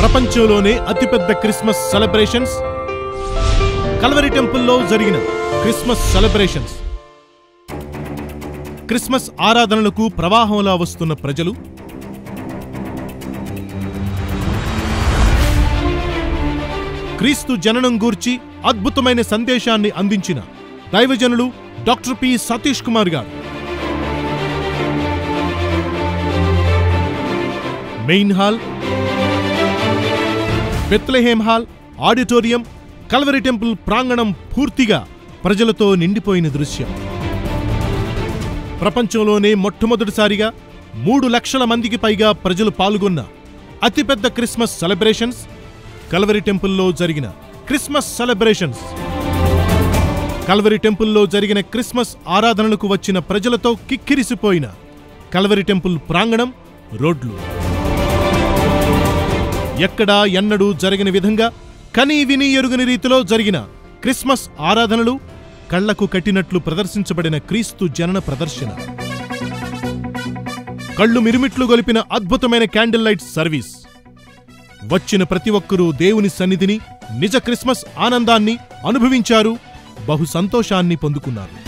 ప్రపంచంలోనే అతిపెద్ద Christmas celebrations Calvary టెంపుల్లో జరిగిన క్రిస్మస్ సెలబ్రేషన్స్ క్రిస్మస్ ఆరాధనలకు ప్రవాహంలా వస్తున్న ప్రజలు క్రీస్తు జననం గూర్చి అద్భుతమైన సందేశాన్ని అందించిన దైవజనులు డాక్టర్ పి సతీష్ కుమార్ గారు main hall Bethlehem hall auditorium Calvary temple ప్రాంగణం పూర్తిగా ప్రజలతో నిండిపోయిన దృశ్యం ప్రపంచంలోనే మొట్టమొదటిసారిగా మూడు లక్షల మందికి పైగా ప్రజలు పాల్గొన్న అతిపెద్ద క్రిస్మస్ సెలబ్రేషన్స్ కల్వరి టెంపుల్లో జరిగిన క్రిస్మస్ సెలబ్రేషన్స్ కల్వరి టెంపుల్లో జరిగిన క్రిస్మస్ ఆరాధనలకు వచ్చిన ప్రజలతో కిక్కిరిసిపోయిన కల్వరి టెంపుల్ ప్రాంగణం రోడ్లు ఎక్కడా ఎన్నడూ జరగని విధంగా కనీ విని ఎరుగని రీతిలో జరిగిన క్రిస్మస్ ఆరాధనలు కళ్లకు కట్టినట్లు ప్రదర్శించబడిన క్రీస్తు జనన ప్రదర్శన కళ్ళు మిరుమిట్లు గొలిపిన అద్భుతమైన క్యాండిల్ లైట్ సర్వీస్ వచ్చిన ప్రతి ఒక్కరూ దేవుని సన్నిధిని నిజ క్రిస్మస్ ఆనందాన్ని అనుభవించారు బహు సంతోషాన్ని పొందుకున్నారు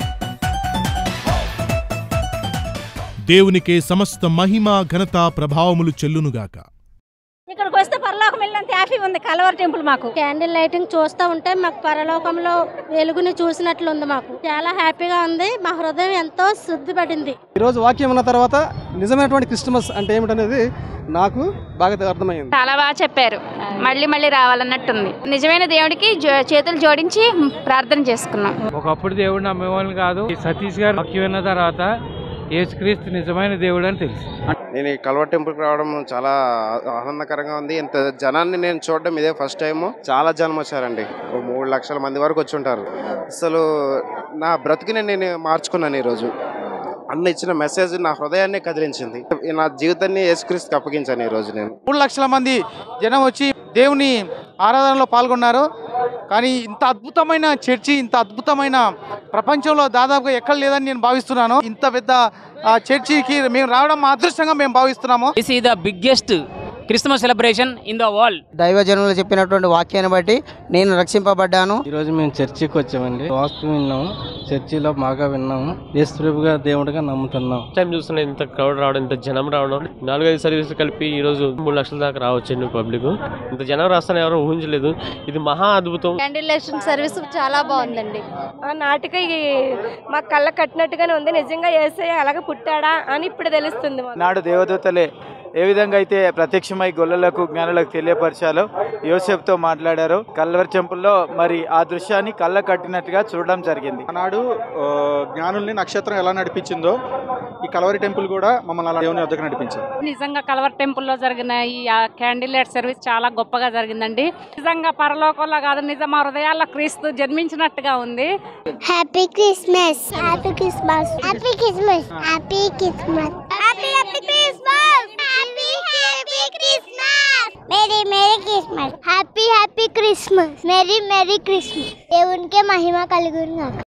దేవునికే సమస్త మహిమ ఘనత ప్రభావములు చెల్లునుగాక ఇక్కడికి వస్తే పరలోకం వెళ్ళినంత హ్యాపీ ఉంది కలవర్ టెంపుల్ మాకు క్యాండిల్ లైటింగ్ చూస్తూ ఉంటే మాకు పరలోకంలో వెలుగుని చూసినట్లు ఉంది మాకు చాలా హ్యాపీగా ఉంది మా హృదయం ఎంతో శుద్ధి పడింది ఈరోజు వాక్యం ఉన్న తర్వాత నిజమైనటువంటి క్రిస్మస్ అంటే ఏమిటనేది నాకు బాగా అర్థమైంది చాలా బాగా చెప్పారు మళ్ళీ మళ్ళీ రావాలన్నట్టుంది నిజమైన దేవుడికి జో- చేతులు జోడించి ప్రార్థన చేసుకున్నాం ఒకప్పుడు దేవుడు నమ్మేవాళ్ళు కాదు ఈ సతీష్ గారు వాక్యం విన్న తర్వాత యేసుక్రీస్తు నిజమైన దేవుడు అని తెలుసు నేను ఈ కల్వ టెంపుల్కి రావడం చాలా ఆనందకరంగా ఉంది ఇంత జనాన్ని నేను చూడడం ఇదే ఫస్ట్ టైం చాలా జనం వచ్చారండి ఓ మూడు లక్షల మంది వరకు వచ్చి ఉంటారు అసలు నా బ్రతికిని నేను మార్చుకున్నాను ఈరోజు అన్న ఇచ్చిన మెసేజ్ నా హృదయాన్ని కదిలించింది నా జీవితాన్ని యేసుక్రీస్తుకి అప్పగించాను ఈరోజు నేను మూడు లక్షల మంది జనం వచ్చి దేవుని ఆరాధనలో పాల్గొన్నారు కానీ ఇంత అద్భుతమైన చర్చి ఇంత అద్భుతమైన ప్రపంచంలో దాదాపుగా ఎక్కడ లేదని నేను భావిస్తున్నాను ఇంత పెద్ద ఆ, చర్చికి మేము రావడం మా అదృష్టంగా మేము భావిస్తున్నాము దిస్ ఈ the biggest Christmas celebration in the world దైవజనులు చెప్పినటువంటి వాక్యాన్ని బట్టి నేను రక్షింపబడ్డాను ఈరోజు మేము చర్చికి వచ్చామండి వాస్తు విన్నాము చర్చిలో బాగా విన్నాము యేసుప్రభుగా దేవుడిగా నమ్ముతున్నాం టైం చూస్తున్నా ఇంత క్రౌడ్ రావడం ఇంత జనం రావడం నాలుగైదు సర్వీసులు కలిపి ఈ రోజు మూడు లక్షల దాకా రావచ్చండి పబ్లిక్ ఇంత జనం రాస్తాను ఎవరు ఊహించలేదు ఇది మహా అద్భుతం క్యాండిల్ సర్వీస్ చాలా బాగుందండి ఆ నాటిక ఈ మా కళ్ళ కట్టినట్టుగానే ఉంది నిజంగా ఏసయ్య అలాగే పుట్టాడా అని ఇప్పుడు తెలుస్తుంది మాకు. నాడు దేవదూతలే ఏ విధంగా అయితే ప్రత్యక్షమై గొల్లలకు జ్ఞానులకు తెలియపరిచాలో యోసెఫ్తో మాట్లాడారు కల్వరి టెంపుల్లో మరి ఆ దృశ్యాన్ని కళ్ళ కట్టినట్టుగా చూడడం జరిగింది ఆనాడు ఆ, జ్ఞానుల్ని నక్షత్రం ఎలా నడిపించిందో ఈ కలవరి టెంపుల్ కూడా మమ్మల్ని అలా దేవుని వద్దకు నడిపించింది నిజంగా కలవర్ టెంపుల్లో జరిగిన ఈ క్యాండిల్ లైట్ సర్వీస్ చాలా గొప్పగా జరిగిందండి నిజంగా పరలోకంలో కాదు నిజం మా హృదయాల్లో క్రీస్తు జన్మించినట్టుగా ఉంది happy Christmas happy Christmas happy Christmas happy Christmas happy happy Christmas happy happy Christmas merry merry Christmas happy happy Christmas merry merry Christmas దేవునికే మహిమ కలుగును